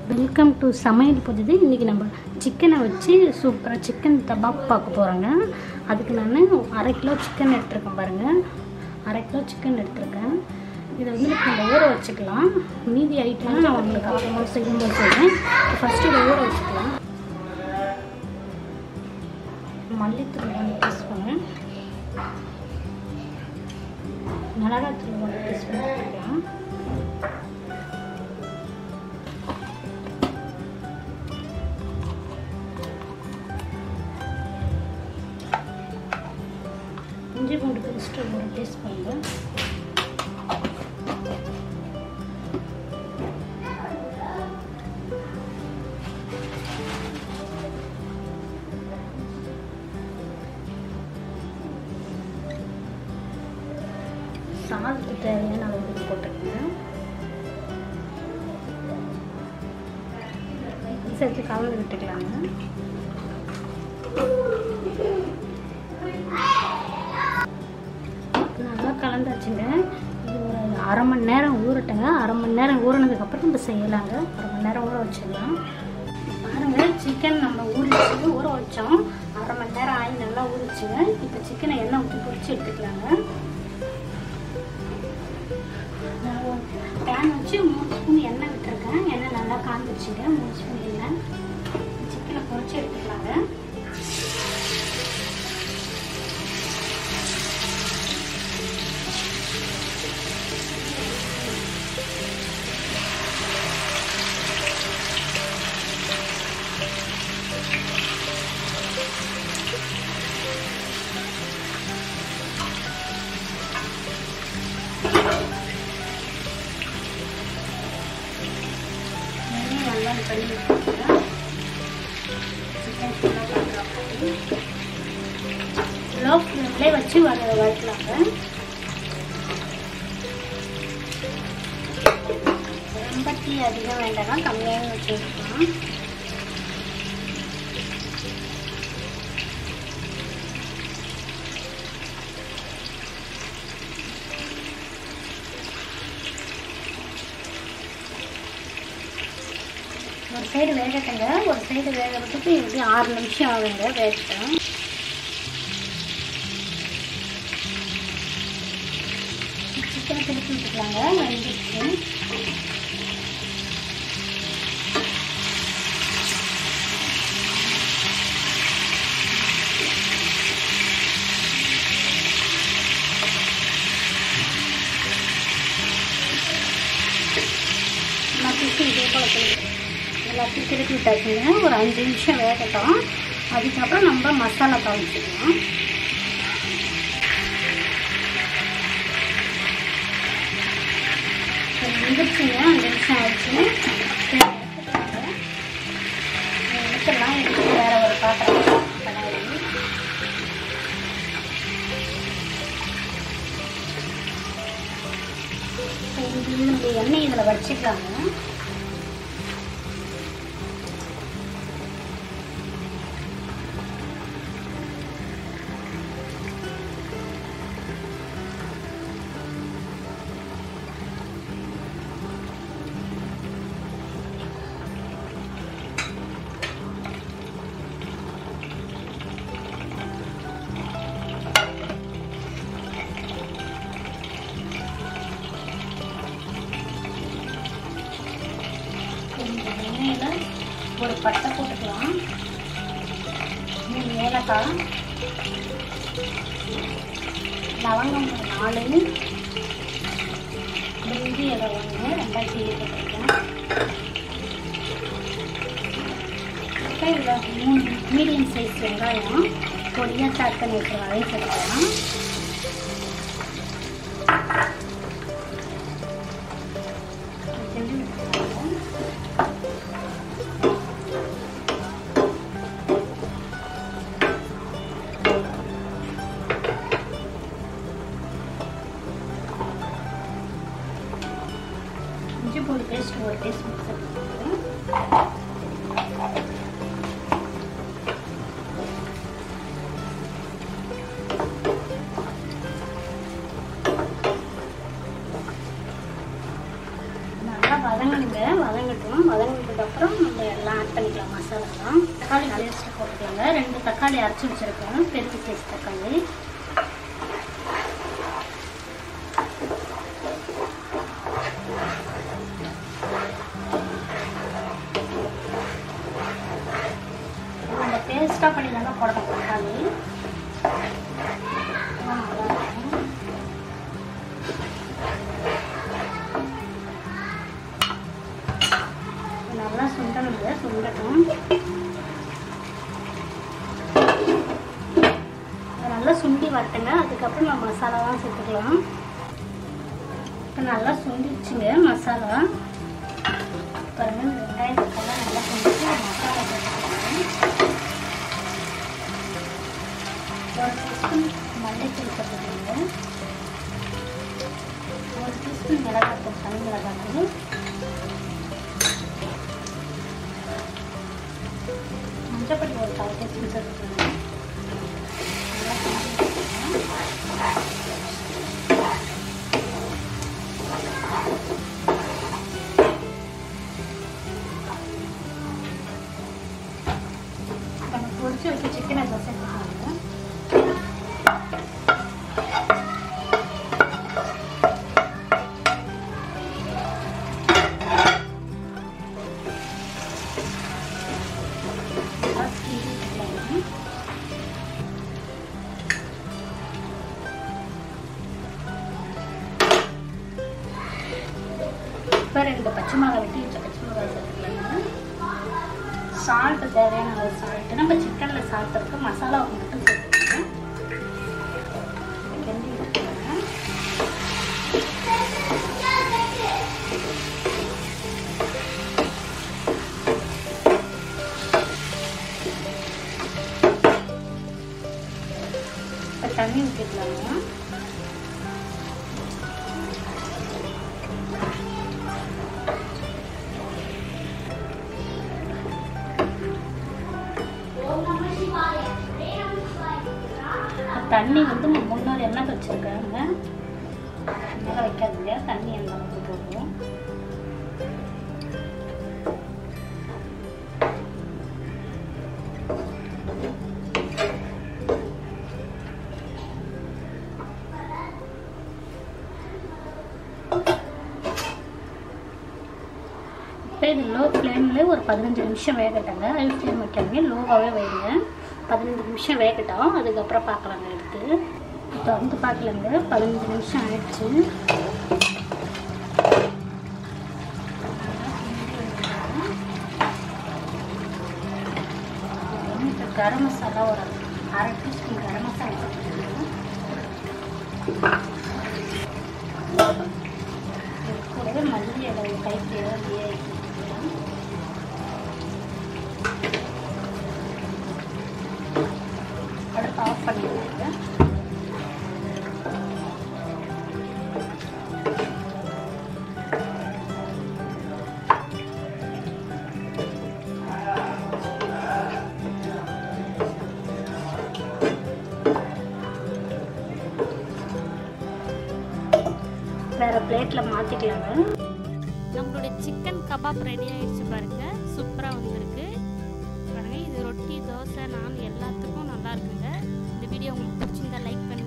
Welcome to சமையல் புதிது இன்றைக்கி நம்ம சிக்கனை வச்சு சூப்பராக சிக்கன் தபாப் பார்க்க போகிறோங்க அதுக்கு நான் அரை கிலோ சிக்கன் எடுத்திருக்கேன் பாருங்கள் அரை கிலோ சிக்கன் எடுத்திருக்கேன் இதை வந்து நம்ம ஊற வச்சுக்கலாம் மீதி ஐட்டம் நான் உங்களுக்கு அப்புறமா செய்யும்போது செய்வேன் ஃபஸ்ட்டு இதை ஊற வச்சுக்கலாம் மல்லித்தூள் ஒன்று டீஸ்பூனு மிளகாத்தூள் ஒன்று டீஸ்பூன் எடுத்துக்கலாம் இஞ்சி பூண்டு பேஸ்ட்டு ஒரு டீஸ்பூன் சாதத்துக்கு தேவையான அளவு போட்டுக்கோங்க சேர்த்து கலந்து விட்டுக்கலாங்க நல்லா கலந்தாச்சுங்க இது ஒரு அரை மணி நேரம் ஊறட்டுங்க அரை மணி நேரம் ஊறினதுக்கப்புறம் நம்ம செய்யலாங்க அரை மணி நேரம் ஊற வச்சிடலாம் பாருங்கள் சிக்கன் நம்ம ஊறிச்சு ஊற வச்சோம் அரை மணி நேரம் ஆகி நல்லா ஊறிச்சுங்க இப்போ சிக்கனை எண்ணெய் ஊற்றி பொரிச்சு எடுத்துக்கலாங்க பேன் வச்சு மூணு ஸ்பூன் எண்ணெய் விட்டுருக்கேன் எண்ணெய் நல்லா காஞ்சிச்சுங்க மூணு ஸ்பூன் எண்ணெய் சிக்கனை பொரிச்சு எடுத்துக்கலாங்க எண்ணெய் நல்லா பண்ணி விட்டுருக்கேன் சிக்கன் ஃபுல்லாக பண்ணுறாங்க லோ ஃப்ளேம்லேயே வச்சு வர வறுக்கலாங்க ரொம்ப டீ அதிகம் வேண்டாம் கம்மியாகவே வச்சுருக்கலாம் ஒரு சைடு வேகட்டுங்க ஒரு சைடு வேகிறதுக்கு எப்படி ஆறு நிமிஷம் ஆகுங்க வேகட்டும் சிக்கனை திருப்பி விட்டுக்கலாங்க வெந்துச்சு எல்லாத்தையும் இதே போல் திருப்பி எல்லாத்தையும் திருப்பி விட்டாச்சுங்க ஒரு அஞ்சு நிமிஷம் வேகட்டும் அதுக்கப்புறம் நம்ம மசாலா தாளிச்சிக்கலாம் வந்துருச்சுங்க அஞ்சு நிமிஷம் ஆயிடுச்சு எடுத்துடலாம் எடுத்து வேற ஒரு பாத்திரம் கடாயி இந்த எண்ணெய் இதில் வச்சுக்கலாங்க இந்த எண்ணெயில் ஒரு பட்டை போட்டுக்கலாம் மூணு ஏலக்காய் லவங்கம் ஒரு நாலு பிரிஞ்சி இலை ஒன்று ரெண்டாயிரத்தி ஏழு போட்டிருக்கேன் இப்போ இதில் மூணு மீடியம் சைஸ் வெங்காயம் பொடியாக சாட் பண்ணி வச்சுருவோம் அதையும் சேர்த்துக்கலாம் செஞ்சு விட்டுக்கலாம் இஞ்சி பூண்டு பேஸ்ட் ஒரு டீஸ்பூன் சேர்த்துக்கிறேன் நல்லா வதங்கணுங்க வதங்கட்டும் வதங்கிட்டு அதுக்கப்புறம் நம்ம எல்லாம் ஆட் பண்ணிக்கலாம் மசாலாலாம் தக்காளி பேஸ்ட்டு போட்டுக்கலாங்க ரெண்டு தக்காளி அரைச்சி வச்சுருக்கேன் பெரிய சைஸ் தக்காளி நம்ம பேஸ்ட்டாக பண்ணி தாங்க போடணும் தக்காளி அதான் நல்லா இருக்கும். இது நல்லா சுண்டணுங்க சுண்டட்டும் இது நல்லா சுண்டி வரட்டுங்க அதுக்கப்புறம் நம்ம மசாலாலாம் சேர்த்துக்கலாம் இப்போ நல்லா சுண்டிடுச்சுங்க மசாலா பாருங்க இந்த வெங்காயத்துக்கெல்லாம் நல்லா சுண்டிச்சு மசாலா சேர்த்துக்கலாம் ஒரு டீஸ்பூன் மல்லித்தூள் போட்டுக்கோங்க ஒரு டீஸ்பூன் மிளகாத்தூள் தனி மிளகாத்தூள் மஞ்சப்பொடி ஒரு கால் டீஸ்பூன் சேர்த்துக்கோங்க நல்லா கிண்டி வச்சுக்கோங்க. நம்ம பொரிச்சு வச்ச சிக்கனை இப்போ சேர்த்துக்கோங்க நல்லா கிண்டி விட்டுக்கோங்க. இப்போ ரெண்டு பச்சை மிளகாய் வெட்டி வச்ச பச்சை மிளகாய் சேர்த்துக்கலாங்க சால்ட் தேவையான அளவு சால்ட் நம்ம சிக்கனில் சால்ட் இருக்கு மசாலாவுக்கு மட்டும் சேர்த்துக்கோங்க கிண்டி விட்டுக்கோங்க இப்போ தண்ணி ஊற்றிக்கலாங்க தண்ணி வந்து முந்நூறு எண்ணெய் வச்சுருக்காங்க மேலே வைக்காதீங்க தண்ணி அந்த அளவுக்கு போகும் இப்போ இது லோ ஃப்ளேமில் ஒரு பதினஞ்சு நிமிஷம் வேகட்டங்க ஹை ஃப்ளேம் வைக்காதீங்க லோவாகவே வைங்க பதினஞ்சு நிமிஷம் வேகட்டும் அதுக்கப்புறம் பார்க்கலாங்க எடுத்து இப்போ வந்து பார்க்கலங்க பதினஞ்சு நிமிஷம் ஆயிடுச்சு இப்போ கரம் மசாலா ஒரு அரை டீஸ்பூன் கரம் மசாலா சேர்த்துக்கணும். இது கூடவே மல்லி இலை கைக்கு அப்படியே சேர்த்துக்கலாம். அடுப்பு ஆஃப் பண்ணிடுங்க வேற பிளேட்ல மாத்திக்கலாங்க நம்மளுடைய சிக்கன் கபாப் ரெடி ஆயிடுச்சு பாருங்க சூப்பராக வந்திருக்கு பாருங்க இது ரொட்டி தோசை நான் எல்லாத்துக்கும் நல்லா இருக்குங்க இந்த வீடியோ உங்களுக்கு பிடிச்சிருந்தா லைக் பண்ணுங்க